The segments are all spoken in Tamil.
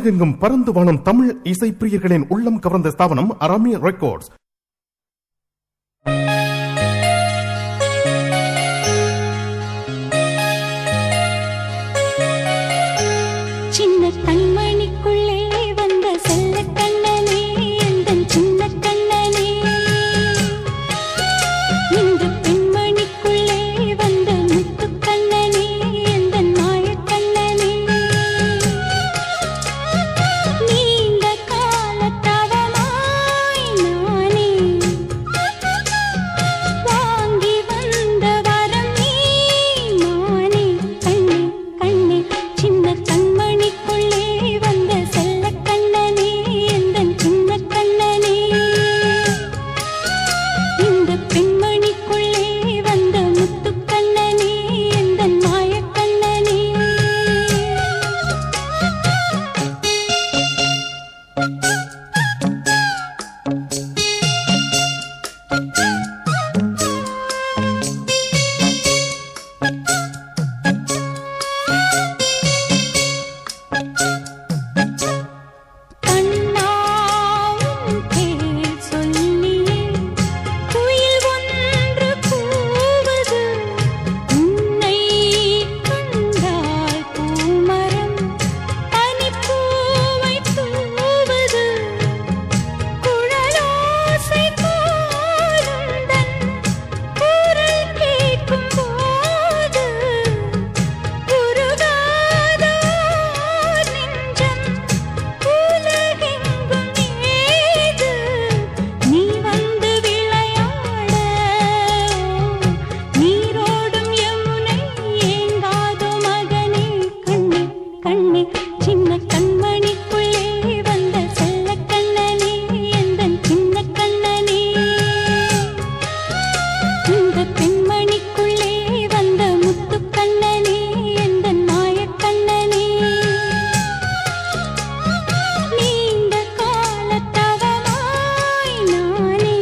உலகெங்கும் பறந்து வாழும் தமிழ் இசை பிரியர்களின் உள்ளம் கவர்ந்த ஸ்தாபனம் அராமி ரெக்கார்ட்ஸ் சின்ன கண்மணிக்குள்ளே வந்த செல்ல கண்ணனே எந்தன் சின்ன கண்ணனே இந்த பெண்மணிக்குள்ளே வந்த முத்து கண்ணனே எந்தன் மாய கண்ணனே நீண்ட காலத்தவமாய் நானே வாங்கி வந்த வரம் நீ மானே கண்ணே கண்ணே சின்ன கண்மணிக்குள்ளே வந்த செல்ல கண்ணனே எந்தன் சின்ன கண்ணனே இந்த பெண்மணிக்குள்ளே வந்த முத்து கண்ணனே எந்தன் மாய கண்ணனே கண்ணாவும் பேர் சொல்லியே குயில் ஒன்று கூவது உன்னை கண்டால் பூமரம் பனிப்பூவை தூவது குழலோசை போலுந்தன் குரல் கேட்கும் போது உருகாதோ நெஞ்சம் உலகெங்கும் ஏது நீ வந்து விளையாட நீரோடும் யமுனை ஏங்காதோ மகனே கண்ணே கண்ணே சின்ன கண்மணிக்குள்ளே வந்த செல்ல கண்ணனே எந்தன் சின்ன கண்ணனே இந்த பெண்மணிக்குள்ளே வந்த முத்து கண்ணனே எந்தன் மாய கண்ணனே நீண்ட காலத்தவமாய் நானே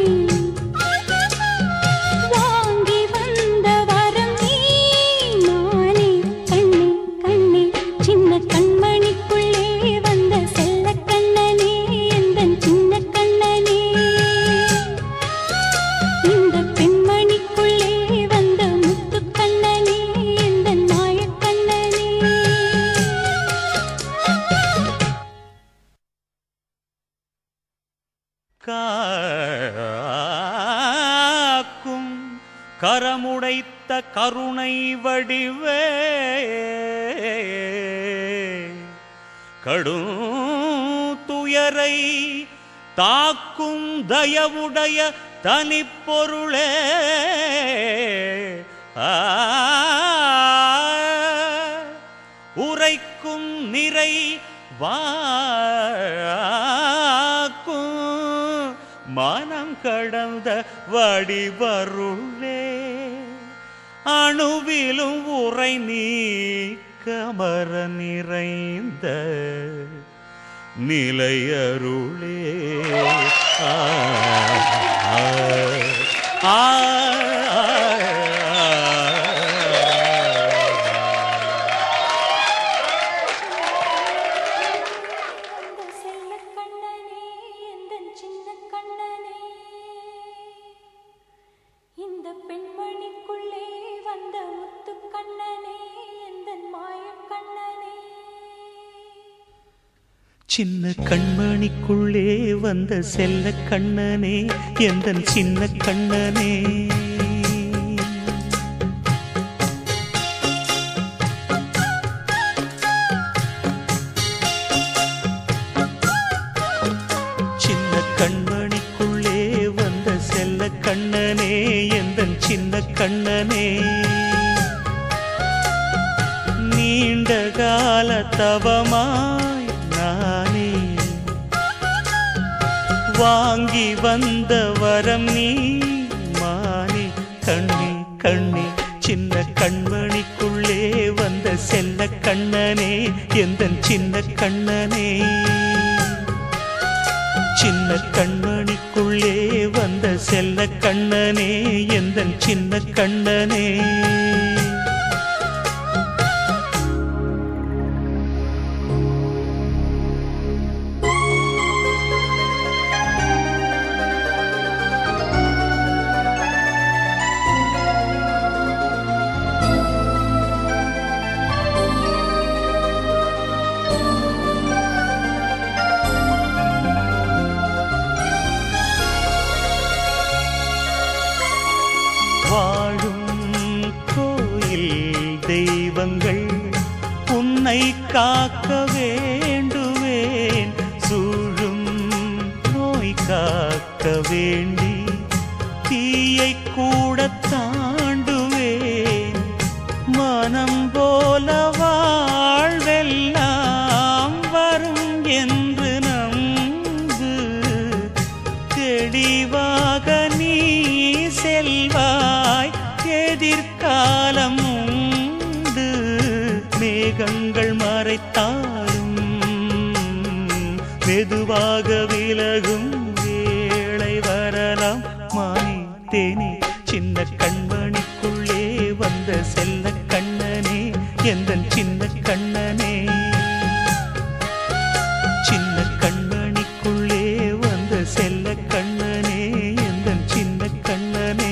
வாங்கி வந்த வரம் நீ நானே கண்ணே கண்ணே சின்ன கண்மணிக்குள்ளே வந்த செல்ல கண்ணனே எந்தன் சின்ன கண்ணனே இந்த பெண்மணிக்குள்ளே வந்த முத்து கண்ணனே எந்தன் மாய கண்ணனே காக்கும் கரமுடைத்த கருணை வடிவே கடும் துயரை தாக்கும் தயவுடைய தனிப்பொருளே ஆ உரைக்கும் நிறை வாக்கும் மனம் கடந்த வடிவருளே அணுவிலும் உரை நீக்கமர நிறைந்த நிலையருளே ஆ, ஆ, ஆ, வந்த செல்ல கண்ணனே எந்தன் சின்ன கண்ணனே இந்த பெண்மணிக்குள்ளே வந்த முத்து கண்ணனே எந்தன் மாய கண்ணனே சின்ன கண்மணிக்குள்ளே வந்த செல்ல கண்ணனே எந்தன் சின்ன கண்ணனே சின்ன கண்மணிக்குள்ளே வந்த செல்ல கண்ணனே எந்தன் சின்ன கண்ணனே நீண்ட கால தவமாய் நானே வாங்கி வந்த வரம் நீ மானே கண்ணே கண்ணே சின்ன கண்மணிக்குள்ளே வந்த செல்ல கண்ணனே எந்தன் சின்ன கண்ணனே சின்ன கண்மணிக்குள்ளே வந்த செல்ல கண்ணனே எந்தன் சின்ன கண்ணனே காக்க வேண்டி தீயை கூட தாண்டுவேன் மனம் போல வாழ்வெல்லாம் வரும் என்று நம்பு தெளிவாக நீ செல்வாய் எதிர்காலம் உண்டு மேகங்கள் மறைத்தாலும் மெதுவாக விலகும் வேளை வரலாம் மானி தேனி சின்ன கண்மணிக்குள்ளே வந்த செல்ல கண்ணனே எந்தன் சின்ன கண்ணனே சின்ன கண்மணிக்குள்ளே வந்த செல்ல கண்ணனே எந்தன் சின்ன கண்ணனே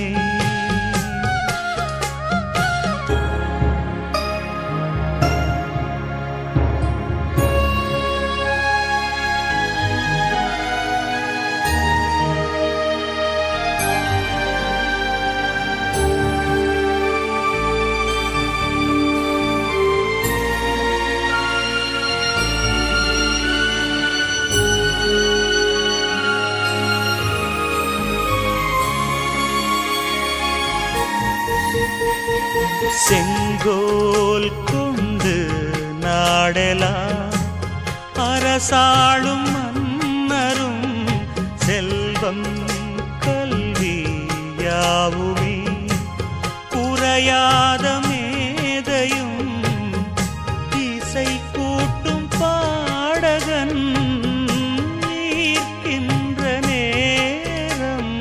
செங்கோல் கொண்டு நாடலாம் அரசாளும் மன்னரும் செல்வம் கல்வி யாவுமே குறையாத மேதையும் இசை கூட்டும் பாடகன் ஈர்க்கின்ற நேரம்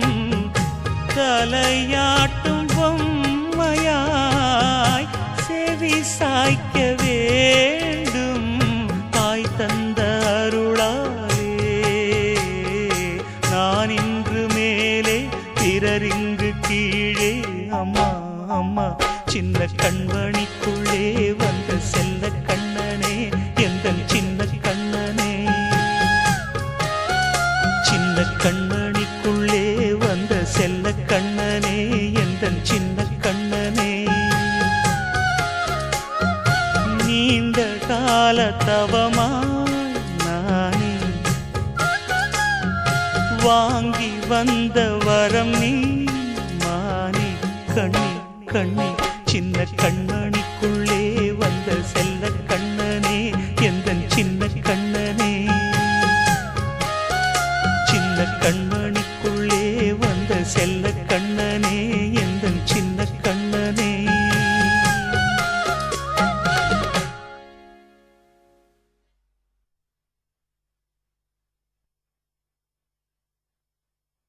தலையாட்டும் பொம்மையாய் செவி சாய்க்க வேண்டும் தாய் தந்த அருளாலே நான் இன்று மேலே பிறரிங்கு கீழே அம்மா அம்மா சின்ன கண்மணிக்குள்ளே வந்த செல்ல கண்ணனே எந்த சின்ன கண்ணனே சின்ன கண்மணிக்குள்ளே வந்த செல்ல கண்ணனே எந்த சின்ன கண்ணனே நீண்ட கால தவமாய் நானே வாங்கி வந்த வரம் நீ மானே கண்ணி கண்ணி சின்ன கண்மணிக்குள்ளே